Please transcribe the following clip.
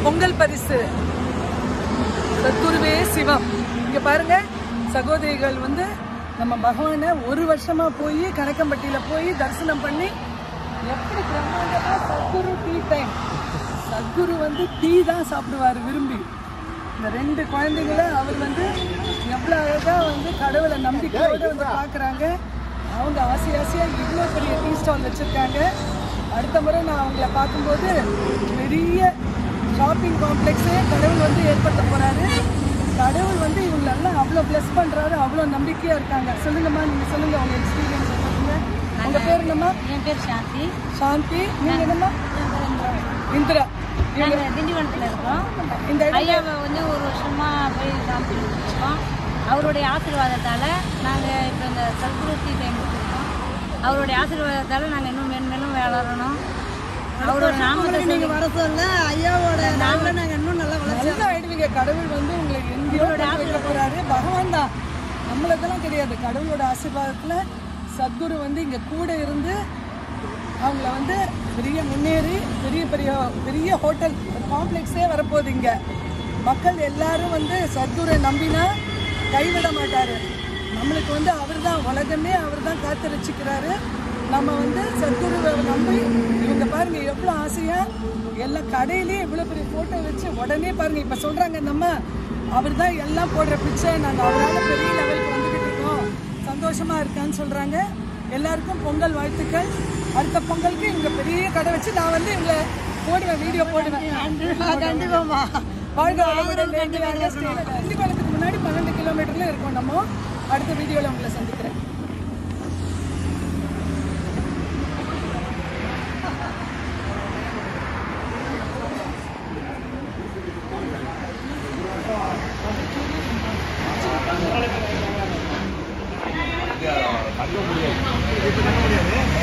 பொங்கல் பரிசு சத்குருவே சிவம் இங்க பாருங்க சகோதரிகள் வந்து நம்ம பகவானை ஒரு வருஷமா போய் கணக்கம்பட்டியில போய் தரிசனம் பண்ணி எப்படி பிரம்மாண்டமா சத்குரு டீ டைம் சத்குரு வந்து டீ தான் சாப்பிடுவாரு விரும்பி இந்த ரெண்டு குழந்தைங்கள அவர் வந்து எவ்வளோ அழகா வந்து கடவுளை நம்பிக்கையோட வந்து பார்க்குறாங்க அவங்க ஆசை ஆசையா இவ்வளோ பெரிய டீ ஸ்டால் வச்சிருக்காங்க அடுத்த முறை நான் அவங்கள பார்க்கும்போது பெரிய ஷாப்பிங் காம்ப்ளெக்ஸே கடவுள் வந்து ஏற்படுத்த போறாரு கடவுள் வந்து இவங்களெல்லாம் அவ்வளோ ப்ளஸ் பண்றாரு அவ்வளோ நம்பிக்கையா இருக்காங்க சொல்லுங்கம்மா நீங்க சொல்லுங்க உங்க எக்ஸ்பீரியன்ஸ் சொல்லுங்க உங்க பேர் என்னம்மா என் பேர் சாந்தி சாந்தி நீங்க என்னம்மா இந்திரா இவங்க நாங்கள் திண்டிவனத்தில் இருக்கோம் இந்த இடம் ஐயாவை வந்து ஒரு வருஷமா போய் காமிச்சிட்டு இருக்கோம் அவருடைய ஆசீர்வாதத்தால் நாங்கள் இப்போ இந்த சத்குருத்தி டைம் இருக்கோம் அவருடைய ஆசீர்வாதத்தால் நாங்கள் இன்னும் மேலும் மேலும் வளரணும் அவரோட நாமத்தை நீங்க வர சொல்ல ஐயாவோட நாம நாங்க இன்னும் நல்லா வளர்ச்சி நல்லா ஆயிடுவீங்க கடவுள் வந்து உங்களை எங்கேயோ கொண்டு வைக்க போறாரு பகவான் தான் நம்மளுக்கெல்லாம் கிடையாது கடவுளோட ஆசீர்வாதத்துல சத்குரு வந்து இங்க கூட இருந்து அவங்கள வந்து பெரிய முன்னேறி பெரிய பெரிய பெரிய ஹோட்டல் காம்ப்ளெக்ஸே வரப்போகுது இங்க மக்கள் எல்லாரும் வந்து சத்குரை நம்பினா கைவிட மாட்டாரு நம்மளுக்கு வந்து அவர் தான் உலகமே அவர் தான் காத்து ரசிக்கிறாரு நம்ம வந்து சத்குருவை நம்பி இவங்க பாருங்க எவ்வளோ ஆசையா எல்லா கடையிலயும் இவ்வளோ பெரிய ஃபோட்டோ வச்சு உடனே பாருங்க இப்போ சொல்றாங்க நம்ம அவர் தான் எல்லாம் போடுற பிச்சை நாங்கள் அவரால் பெரிய லெவலுக்கு வந்துக்கிட்டு இருக்கோம் சந்தோஷமா இருக்கான்னு சொல்றாங்க எல்லாருக்கும் பொங்கல் வாழ்த்துக்கள் அடுத்த பொங்கலுக்கு இவங்க பெரிய கடை வச்சு நான் வந்து இவங்களை போடுவேன் வீடியோ போடுவேன் கண்டிப்பாமா வாழ்க வளமுடன் வேண்டி வாங்க ஸ்ரீல. திண்டிவனத்துக்கு முன்னாடி பன்னெண்டு கிலோமீட்டர்ல இருக்கோம் நம்ம அடுத்த வீடியோல உங்களை சந்திக்கிறேன் தங்க முடியாது இப்ப தங்க முடியாது